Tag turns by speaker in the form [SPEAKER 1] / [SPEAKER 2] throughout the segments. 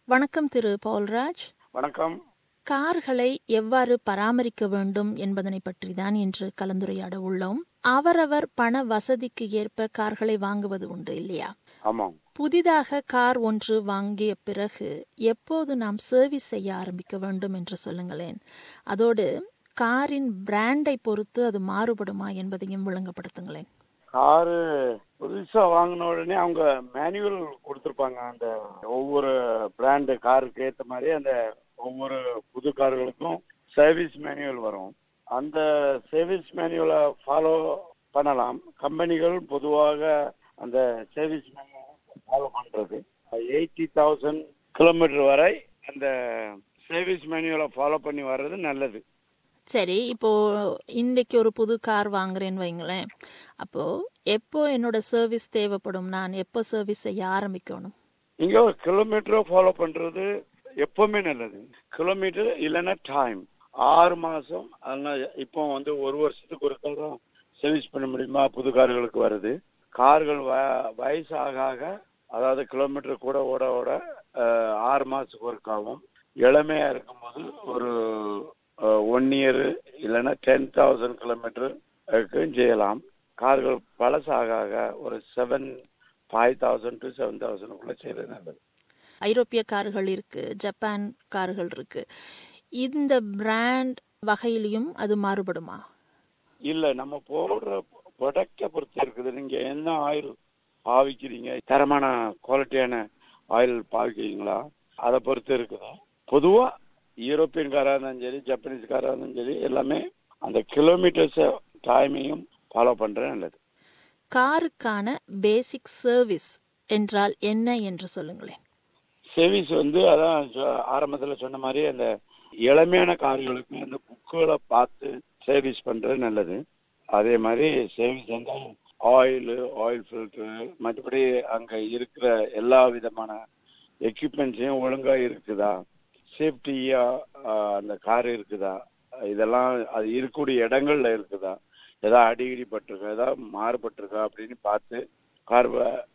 [SPEAKER 1] வணக்கம் திரு பவுல்ராஜ்
[SPEAKER 2] வணக்கம்
[SPEAKER 1] கார்களை எவ்வாறு பராமரிக்க வேண்டும் என்பதனை பற்றி தான் இன்று கலந்துரையாட உள்ளோம் அவரவர் பண வசதிக்கு ஏற்ப கார்களை வாங்குவது உண்டு இல்லையா
[SPEAKER 2] ஆமாம்
[SPEAKER 1] புதிதாக கார் ஒன்று வாங்கிய பிறகு எப்போது நாம் சர்வீஸ் செய்ய ஆரம்பிக்க வேண்டும் என்று சொல்லுங்களேன் அதோடு காரின் பிராண்டை பொறுத்து அது மாறுபடுமா என்பதையும் விளங்கப்படுத்துங்களேன்
[SPEAKER 2] காரு புதுசா வாங்கின உடனே அவங்க மேனுவல் கொடுத்துருப்பாங்க அந்த ஒவ்வொரு பிராண்டு காருக்கு ஏத்த மாதிரி அந்த ஒவ்வொரு புது கார்களுக்கும் சர்வீஸ் மேனுவல் வரும் அந்த சர்வீஸ் மேனுவலை ஃபாலோ பண்ணலாம் கம்பெனிகள் பொதுவாக அந்த சர்வீஸ் மேனுவல் ஃபாலோ பண்றது எயிட்டி தௌசண்ட் கிலோமீட்டர் வரை அந்த சர்வீஸ் மேனுவலை ஃபாலோ பண்ணி வர்றது நல்லது
[SPEAKER 1] சரி இப்போ இன்னைக்கு ஒரு புது கார் வாங்குறேன்னு வைங்களேன் அப்போ எப்போ என்னோட சர்வீஸ் தேவைப்படும் நான் எப்போ சர்வீஸ் செய்ய ஆரம்பிக்கணும்
[SPEAKER 2] நீங்க கிலோமீட்டரை ஃபாலோ பண்றது எப்பவுமே நல்லது கிலோமீட்டர் இல்லைன்னா டைம் ஆறு மாசம் அதனால இப்போ வந்து ஒரு வருஷத்துக்கு ஒரு தான் சர்வீஸ் பண்ண முடியுமா புது கார்களுக்கு வருது கார்கள் வ- வயசு ஆக ஆக அதாவது கிலோமீட்டர் கூட ஓட ஓட அஹ், ஆறு மாசத்துக்கு ஒர்க் ஆகும் இளமையா இருக்கும்போது ஒரு ஒன் இயர் இல்லைன்னா டென் தௌசண்ட் கிலோமீட்டர் செய்யலாம் கார்கள் பழசாக ஆக ஒரு seven five thousand to seven தௌசண்ட்குள்ள செய்யறது நல்லது
[SPEAKER 1] ஐரோப்பிய கார்கள் இருக்கு ஜப்பான் கார்கள் இருக்கு இந்த பிராண்ட் வகையிலையும் அது மாறுபடுமா
[SPEAKER 2] இல்ல நம்ம போடுற ப்ரொடக்டை பொறுத்து இருக்குது நீங்க என்ன ஆயில் பாவிக்கிறீங்க தரமான குவாலிட்டியான ஆயில் பாவிக்கிறீங்களா அதை பொறுத்து இருக்குது பொதுவா யூரோப்பியன் காரா இருந்தாலும் சரி ஜப்பனீஸ் காரா இருந்தாலும் சரி எல்லாமே அந்த கிலோமீட்டர்ஸ் டைமையும் ஃபாலோ பண்றது நல்லது
[SPEAKER 1] காருக்கான பேசிக் சர்வீஸ் என்றால் என்ன என்று சொல்லுங்களேன்
[SPEAKER 2] சர்வீஸ் வந்து அதான் சொ- ஆரம்பத்துல சொன்ன மாதிரி அந்த இளமையான கார்களுக்கு அந்த புக்குகளை பார்த்து சர்வீஸ் பண்றது நல்லது அதே மாதிரி சர்வீஸ் வந்து ஆயில் ஆயில் ஃபில்டர் மற்றபடி அங்க இருக்கிற எல்லா விதமான எக்யூப்மெண்ட்ஸையும் ஒழுங்கா இருக்குதா சேஃப்டியா அந்த கார் இருக்குதா இதெல்லாம் அது இருக்கக்கூடிய இடங்கள்ல இருக்குதா ஏதாவது அடிக்கடி பட்டிருக்கா ஏதாவது மாறுபட்டிருக்கா அப்படின்னு பார்த்து கார்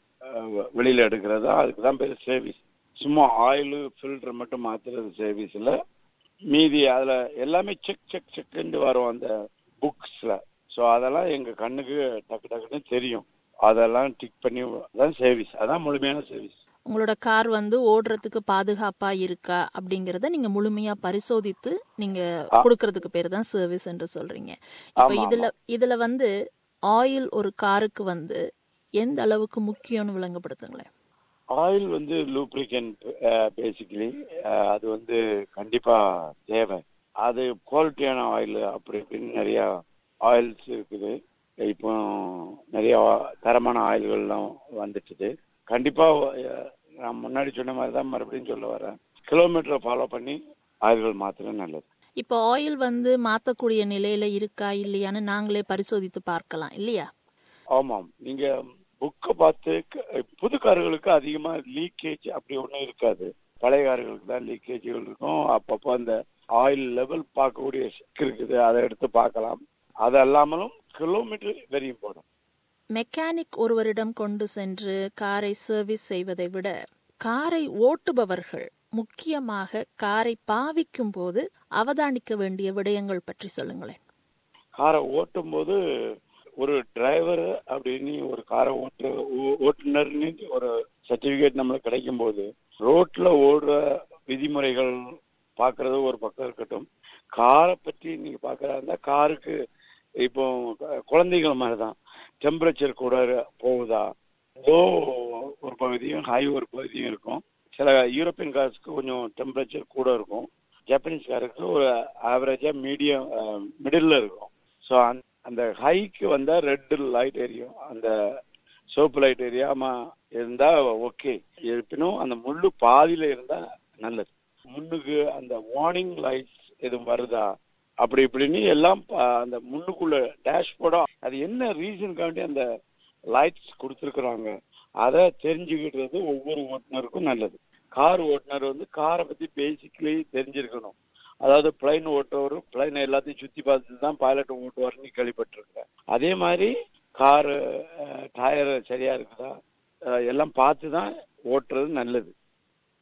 [SPEAKER 2] வெளியில எடுக்கிறது தான் அதுக்கு தான் பேர் சர்வீஸ் சும்மா ஆயில் ஃபில்டர் மட்டும் மாத்துறது சர்வீஸ் இல்ல மீதி அதுல எல்லாமே செக் செக் செக்ன்னு வரும் அந்த புக்ஸ்ல ஸோ அதெல்லாம் எங்க கண்ணுக்கு டக்கு டக்குன்னு தெரியும் அதெல்லாம் டிக் பண்ணி அதான் சர்வீஸ் அதான் முழுமையான சர்வீஸ்
[SPEAKER 1] உங்களோட கார் வந்து ஓடுறதுக்கு பாதுகாப்பா இருக்கா அப்படிங்கறத நீங்க முழுமையா பரிசோதித்து நீங்க கொடுக்கறதுக்கு பேர் தான் சர்வீஸ் என்று சொல்றீங்க இப்ப
[SPEAKER 2] ஆமா,
[SPEAKER 1] இதுல இதுல வந்து ஆயில் ஒரு காருக்கு வந்து எந்த அளவுக்கு முக்கியம்னு விளங்கப்படுத்துங்களேன்
[SPEAKER 2] ஆயில் வந்து லூப்ரிகன்ட் பேசிக்கலி அது வந்து கண்டிப்பா தேவை அது குவாலிட்டியான ஆயில் அப்படி இப்படின்னு நிறைய ஆயில்ஸ் இருக்குது இப்போ நிறைய தரமான ஆயில்கள்லாம் வந்துட்டுது கண்டிப்பா அஹ், நான் முன்னாடி சொன்ன மாதிரி தான் மறுபடியும் சொல்ல வரேன் கிலோமீட்டரை ஃபாலோ பண்ணி ஆயில்கள் மாத்துறது நல்லது
[SPEAKER 1] இப்போ ஆயில் வந்து மாத்தக்கூடிய நிலையில இருக்கா இல்லையான்னு நாங்களே பரிசோதித்து பார்க்கலாம் இல்லையா
[SPEAKER 2] ஆமாம் நீங்க புக்கை பார்த்து க- புது கார்களுக்கு அதிகமா லீக்கேஜ் அப்படி ஒண்ணும் இருக்காது பழைய கார்களுக்கு தான் லீக்கேஜ்கள் இருக்கும் அப்பப்போ அந்த ஆயில் லெவல் பார்க்கக்கூடிய stick இருக்குது அதை எடுத்து பார்க்கலாம் அது அல்லாமலும் கிலோமீட்டர் வெரி இம்பார்ட்டன்ட்
[SPEAKER 1] மெக்கானிக் ஒருவரிடம் கொண்டு சென்று காரை சர்வீஸ் செய்வதை விட காரை ஓட்டுபவர்கள் முக்கியமாக காரை பாவிக்கும் போது அவதானிக்க வேண்டிய விடயங்கள் பற்றி சொல்லுங்களேன்
[SPEAKER 2] காரை ஓட்டும் போது ஒரு டிரைவர் அப்படின்னு ஒரு காரை ஓட்டு ஓ- ஓட்டுநர்னு ஒரு சர்டிபிகேட் நம்மளுக்கு கிடைக்கும் போது ரோட்ல ஓடுற விதிமுறைகள் பார்க்கறது ஒரு பக்கம் இருக்கட்டும் காரை பற்றி நீங்க பார்க்கறதா இருந்தா காருக்கு இப்போ கு- குழந்தைகள் மாதிரி தான் டெம்பரேச்சர் கூட போகுதா லோ ஒரு பகுதியும் ஹை ஒரு பகுதியும் இருக்கும் சில யூரோப்பியன் கார்ஸ்க்கு கொஞ்சம் டெம்பரேச்சர் கூட இருக்கும் ஜப்பனீஸ் காருக்கு ஒரு ஆவரேஜா மீடியம் மிடில் இருக்கும் ஸோ அந்த ஹைக்கு வந்தா ரெட் லைட் எரியும் அந்த சோப்பு லைட் எரியாம இருந்தா ஓகே இருப்பினும் அந்த முள்ளு பாதியில இருந்தா நல்லது முன்னுக்கு அந்த வார்னிங் லைட்ஸ் எதுவும் வருதா அப்படி இப்படின்னு எல்லாம் பா- அந்த முன்னுக்குள்ள டேஷ்போர்டா அது என்ன ரீசனுக்காண்டி அந்த லைட்ஸ் கொடுத்துருக்குறாங்க அதை தெரிஞ்சுக்கிட்டது ஒவ்வொரு ஓட்டுநருக்கும் நல்லது கார் ஓட்டுநர் வந்து காரை பத்தி பேசிக்கலி தெரிஞ்சிருக்கணும் அதாவது பிளைன் ஓட்டுறவர் பிளைன் எல்லாத்தையும் சுத்தி பார்த்துட்டு தான் பைலட் ஓட்டுவார்னு கேள்விப்பட்டிருக்கிறேன் அதே மாதிரி காரு டயர் சரியா இருக்குதா அஹ், எல்லாம் பார்த்து தான் ஓட்டுறது நல்லது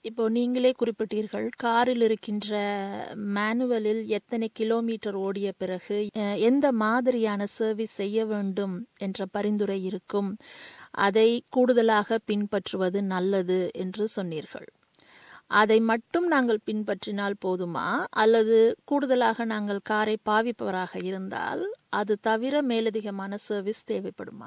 [SPEAKER 1] இப்போ நீங்களே குறிப்பிட்டீர்கள் காரில் இருக்கின்ற மேனுவலில் எத்தனை கிலோமீட்டர் ஓடிய பிறகு அஹ், எந்த மாதிரியான சர்வீஸ் செய்ய வேண்டும் என்ற பரிந்துரை இருக்கும் அதை கூடுதலாக பின்பற்றுவது நல்லது என்று சொன்னீர்கள் அதை மட்டும் நாங்கள் பின்பற்றினால் போதுமா அல்லது கூடுதலாக நாங்கள் காரை பாவிப்பவராக இருந்தால் அது தவிர மேலதிகமான சர்வீஸ் தேவைப்படுமா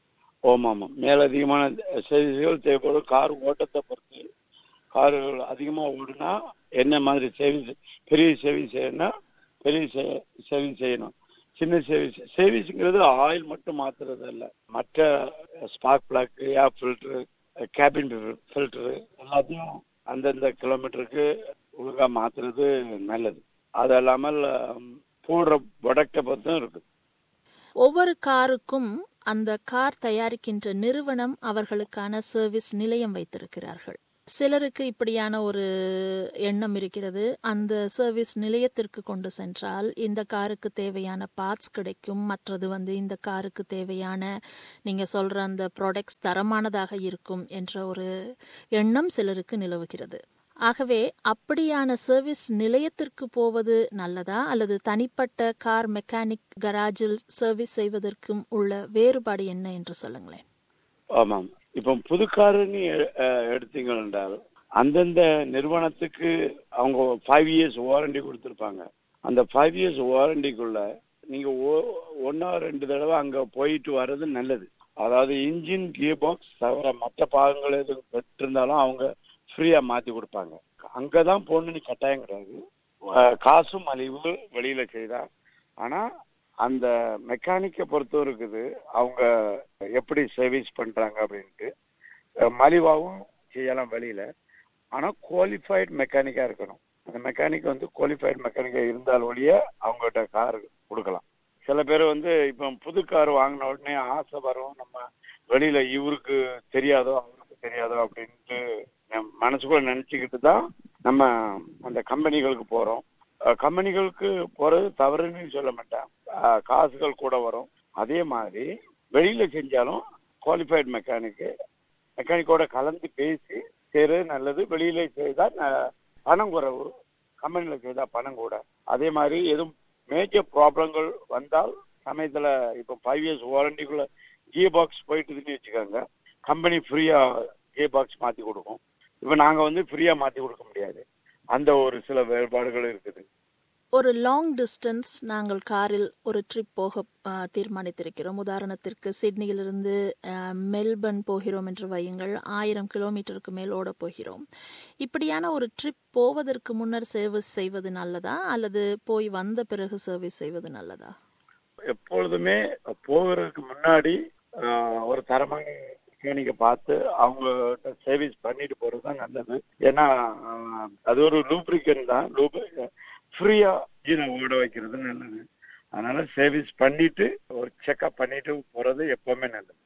[SPEAKER 2] ஓம் ஆமாம் மேலதிகமான சர்வீஸ்கள் தேவைப்படும் கார் ஓட்டத்தை பொறுத்து கார்கள் அதிகமா ஓடுனா என்ன மாதிரி சர்வீஸ் பெரிய சர்வீஸ் செய்யணும்னா பெரிய சர்வீஸ் செய்யணும் சின்ன சர்வீஸ் சர்வீஸுங்கிறது ஆயில் மட்டும் மாத்துறது இல்ல மற்ற spark plug air filter cabin filter எல்லாத்தையும் அந்தந்த கிலோமீட்டருக்கு ஒழுங்கா மாத்துறது நல்லது அது இல்லாமல் ஹம், போடுற ப்ரொடக்டை பொறுத்தும் இருக்கு
[SPEAKER 1] ஒவ்வொரு காருக்கும் அந்த கார் தயாரிக்கின்ற நிறுவனம் அவர்களுக்கான சர்வீஸ் நிலையம் வைத்திருக்கிறார்கள் சிலருக்கு இப்படியான ஒரு எண்ணம் இருக்கிறது அந்த சர்வீஸ் நிலையத்திற்கு கொண்டு சென்றால் இந்த காருக்கு தேவையான பார்ட்ஸ் கிடைக்கும் மற்றது வந்து இந்த காருக்கு தேவையான நீங்க சொல்ற அந்த ப்ராடக்ட்ஸ் தரமானதாக இருக்கும் என்ற ஒரு எண்ணம் சிலருக்கு நிலவுகிறது ஆகவே அப்படியான சர்வீஸ் நிலையத்திற்கு போவது நல்லதா அல்லது தனிப்பட்ட கார் மெக்கானிக் கராஜில் சர்வீஸ் செய்வதற்கும் உள்ள வேறுபாடு என்ன என்று சொல்லுங்களேன்
[SPEAKER 2] ஆமாம் இப்போ புது காருன்னு எ- அஹ் எடுத்தீங்க என்றால் அந்தந்த நிறுவனத்துக்கு அவங்க ஃபைவ் இயர்ஸ் வாரண்டி கொடுத்துருப்பாங்க அந்த ஃபைவ் இயர்ஸ் வாரண்டிக்குள்ள நீங்க ஒ- ஒண்ணா ரெண்டு தடவை அங்க போயிட்டு வர்றது நல்லது அதாவது இன்ஜின் கியர் பாக்ஸ் தவிர மற்ற பாகங்கள் எதுவும் பெற்றிருந்தாலும் அவங்க ஃப்ரீயா மாத்தி கொடுப்பாங்க அங்கதான் போகணும்னு கட்டாயம் கிடையாது அஹ் காசும் மலிவு வெளியில செய்தா ஆனா அந்த மெக்கானிக்கை பொறுத்தும் இருக்குது அவங்க எப்படி சர்வீஸ் பண்றாங்க அப்படின்ட்டு அஹ் மலிவாவும் செய்யலாம் வெளியில ஆனா குவாலிஃபைட் மெக்கானிக்கா இருக்கணும் அந்த மெக்கானிக் வந்து குவாலிஃபைட் மெக்கானிக்கா இருந்தால் ஒழிய அவங்ககிட்ட கார் கொடுக்கலாம் சில பேர் வந்து இப்ப புது கார் வாங்கின உடனே ஆசை வரும் நம்ம வெளியில இவருக்கு தெரியாதோ அவருக்கு தெரியாதோ அப்படின்ட்டு நம் மனசுக்குள்ள நினைச்சுக்கிட்டு தான் நம்ம அந்த கம்பெனிகளுக்கு போறோம் அஹ் கம்பெனிகளுக்கு போறது தவறுன்னு சொல்ல மாட்டேன் அஹ் காசுகள் கூட வரும் அதே மாதிரி வெளியில செஞ்சாலும் குவாலிஃபைட் மெக்கானிக்கு மெக்கானிக்கோட கலந்து பேசி செய்யறது நல்லது வெளியில செய்தா ந- பணம் குறைவு கம்பெனில செய்தா பணம் கூட அதே மாதிரி எதுவும் மேஜர் ப்ராப்ளங்கள் வந்தால் சமயத்துல இப்போ ஃபைவ் இயர்ஸ் வாரண்டிக்குள்ள கியர் பாக்ஸ் போயிட்டுதுன்னு வச்சுக்கோங்க கம்பெனி ஃப்ரீயா கியர் பாக்ஸ் மாத்தி கொடுக்கும் இப்போ நாங்க வந்து ஃப்ரீயா மாத்தி கொடுக்க முடியாது அந்த ஒரு சில வேறுபாடுகள் இருக்குது
[SPEAKER 1] ஒரு லாங் டிஸ்டன்ஸ் நாங்கள் காரில் ஒரு ட்ரிப் போக ஆ, தீர்மானித்திருக்கிறோம் உதாரணத்திற்கு சிட்னியிலிருந்து ஆ, மெல்பர்ன் போகிறோம் என்று வையுங்கள் ஆயிரம் கிலோமீட்டருக்கு மேல் ஓட போகிறோம் இப்படியான ஒரு ட்ரிப் போவதற்கு முன்னர் சர்வீஸ் செய்வது நல்லதா அல்லது போய் வந்த பிறகு சர்வீஸ் செய்வது நல்லதா
[SPEAKER 2] எப்பொழுதுமே போகிறதுக்கு முன்னாடி ஆஹ், ஒரு தரமான மெக்கானிக்க பார்த்து அவங்க சர்வீஸ் பண்ணிட்டு போறது தான் நல்லது ஏன்னா ஆஹ், அது ஒரு லூப்ரிகன் தான் லூப் ஃப்ரீயா இதை ஓட வைக்கிறது நல்லது அதனால சர்வீஸ் பண்ணிட்டு ஒரு செக்அப் பண்ணிட்டு போறது எப்பவுமே நல்லது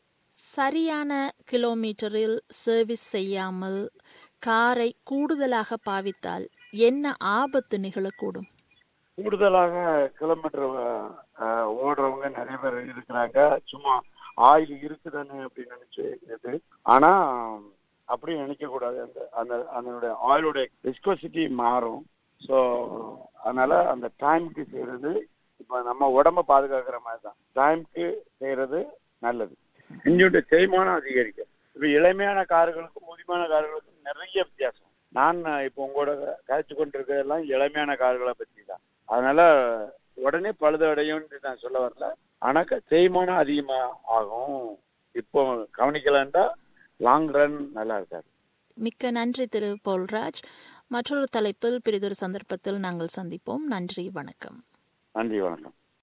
[SPEAKER 1] சரியான கிலோமீட்டரில் சர்வீஸ் செய்யாமல் காரை கூடுதலாக பாவித்தால் என்ன ஆபத்து நிகழக்கூடும்
[SPEAKER 2] கூடுதலாக கிலோமீட்டர் ஆஹ், ஓடுறவங்க நிறைய பேர் இருக்கிறாங்க சும்மா ஆயில் இருக்குதானே அப்படின்னு நினைச்சு இது ஆனா அப்படி நினைக்க கூடாது அந்த அந்த அதனுடைய ஆயிலோட விஸ்கோசிட்டி மாறும் ஸோ அதனால அந்த டைம்க்கு செய்யறது இப்ப நம்ம உடம்ப பாதுகாக்கிற மாதிரி தான் டைம்க்கு செய்யறது நல்லது இன்ஜினுடைய தேய்மானம் அதிகரிக்கும் இப்ப இளமையான கார்களுக்கும் முதிமான கார்களுக்கும் நிறைய வித்தியாசம் நான் இப்போ உங்களோட காய்ச்சி கொண்டிருக்கிறதெல்லாம் இளமையான கார்களை பத்தி தான் அதனால உடனே பழுது அடையும்னு நான் சொல்ல வரல ஆனா க- தேய்மானம் அதிகமா ஆகும் இப்போ கவனிக்கலன்டா லாங் ரன் நல்லா இருக்காது
[SPEAKER 1] மிக்க நன்றி திரு போல்ராஜ் மற்றொரு தலைப்பில் பிறிதொரு சந்தர்ப்பத்தில் நாங்கள் சந்திப்போம் நன்றி வணக்கம்
[SPEAKER 2] நன்றி வணக்கம்